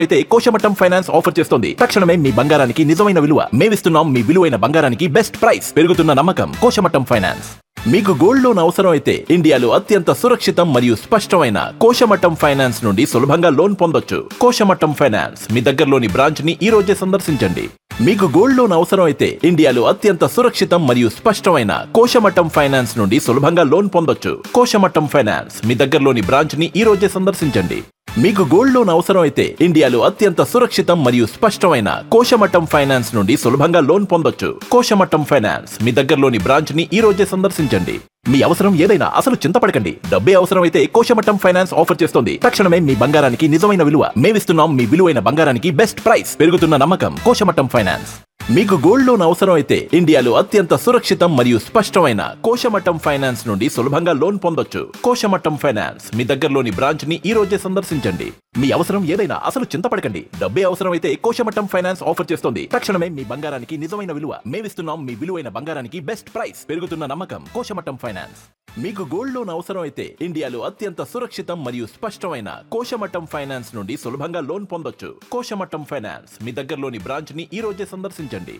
అయితే కోశమట్టం finance offer చేస్తోంది తక్షణమే మీ బంగారానికి నిజమైన విలువ మేమిస్తున్నాం మీ విలువైన బంగారానికి బెస్ట్ ప్రైస్ పెరుగుతున్న నమ్మకం కోశమట్టం ఫైనాన్స్ మీకు గోల్డ్ లోన్ అవసరం అయితే ఇండియాలో అత్యంత సురక్షితం మరియు స్పష్టమైన కోశమట్టం ఫైనాన్స్ నుండి సులభంగా లోన్ పొందొచ్చు కోశమట్టం ఫైనాన్స్ మీ దగ్గరలోని బ్రాంచ్ ని ఈ రోజే సందర్శించండి మీకు గోల్డ్ లోన్ అవసరం అయితే ఇండియాలో అత్యంత సురక్షితం మరియు స్పష్టమైన కోశమట్టం ఫైనాన్స్ నుండి సులభంగా లోన్ పొందొచ్చు కోశమట్టం ఫైనాన్స్ మీ దగ్గరలోని బ్రాంచ్ ని ఈ రోజే సందర్శించండి మీకు గోల్డ్ లోన్ అవసరం అయితే ఇండియాలో అత్యంత సురక్షితం మరియు స్పష్టమైన కోశమట్టం ఫైనాన్స్ నుండి సులభంగా లోన్ పొందొచ్చు కోశమట్టం ఫైనాన్స్ మీ దగ్గరలోని బ్రాంచ్ ని ఈ రోజే సందర్శించండి మీ అవసరం ఏదైనా అసలు చింతపడకండి డబ్బే అవసరం అయితే కోశమట్టం ఫైనాన్స్ ఆఫర్ చేస్తోంది తక్షణమే మీ బంగారానికి నిజమైన విలువ మేమిస్తున్నాం మీ విలువైన బంగారానికి బెస్ట్ ప్రైస్ పెరుగుతున్న నమ్మకం కోశమట్టం ఫైనాన్స్ మీకు గోల్డ్ లోన్ అవసరం అయితే ఇండియాలో అత్యంత సురక్షితం మరియు స్పష్టమైన కోశమట్టం ఫైనాన్స్ నుండి సులభంగా లోన్ పొందొచ్చు కోశమట్టం ఫైనాన్స్ మీ దగ్గరలోని బ్రాంచ్ ని ఈ రోజే సందర్శించండి మీ అవసరం ఏదైనా అసలు చింతపడకండి డబ్బే అవసరం అయితే కోశమట్టం ఫైనాన్స్ ఆఫర్ చేస్తోంది తక్షణమే మీ బంగారానికి నిజమైన విలువ మేమిస్తున్నాం మీ విలువైన బంగారానికి బెస్ట్ ప్రైస్ పెరుగుతున్న నమ్మకం కోశమట్టం ఫైనాన్స్ మీకు గోల్డ్ లోన్ అవసరం అయితే ఇండియాలో అత్యంత సురక్షితం మరియు స్పష్టమైన కోశమట్టం ఫైనాన్స్ నుండి సులభంగా లోన్ పొందొచ్చు కోశమట్టం ఫైనాన్స్ మీ దగ్గరలోని బ్రాంచ్ ని ఈ రోజే సందర్శించండి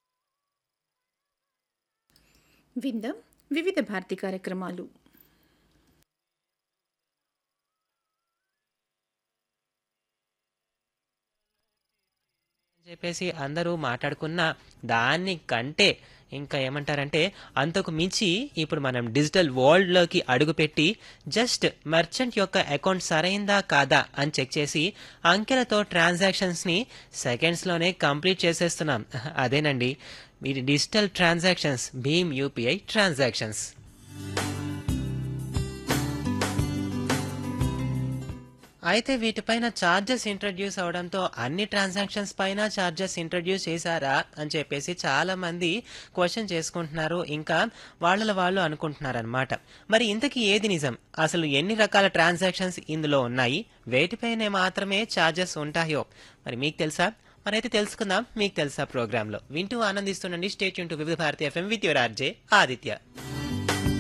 విందాం వివిధ భారతి కార్యక్రమాలు అని చెప్పేసి అందరూ మాట్లాడుకున్న దాన్ని కంటే ఇంకా ఏమంటారంటే అంతకు మించి ఇప్పుడు మనం డిజిటల్ వరల్డ్లోకి అడుగుపెట్టి జస్ట్ మర్చెంట్ యొక్క అకౌంట్ సరైందా కాదా అని చెక్ చేసి అంకెలతో ట్రాన్సాక్షన్స్ని సెకండ్స్లోనే కంప్లీట్ చేసేస్తున్నాం అదేనండి మీరు డిజిటల్ ట్రాన్సాక్షన్స్ భీమ్ యూపీఐ ట్రాన్సాక్షన్స్ అయితే వీటిపైన ఛార్జెస్ ఇంట్రడ్యూస్ అవడంతో అన్ని ట్రాన్సాక్షన్స్ పైన ఛార్జెస్ ఇంట్రడ్యూస్ చేశారా అని చెప్పేసి చాలా మంది క్వశ్చన్ చేసుకుంటున్నారు ఇంకా వాళ్ళ వాళ్ళు అనుకుంటున్నారు అనమాట మరి ఇంతకీ ఏది నిజం అసలు ఎన్ని రకాల ట్రాన్సాక్షన్స్ ఇందులో ఉన్నాయి వేటిపైనే మాత్రమే ఛార్జెస్ ఉంటాయో మరి మీకు తెలుసా మరైతే తెలుసుకుందాం మీకు తెలుసా ప్రోగ్రాంలో వింటూ ఆనందిస్తుండండి stay tuned to Vividh Bharati FM with your RJ Aditya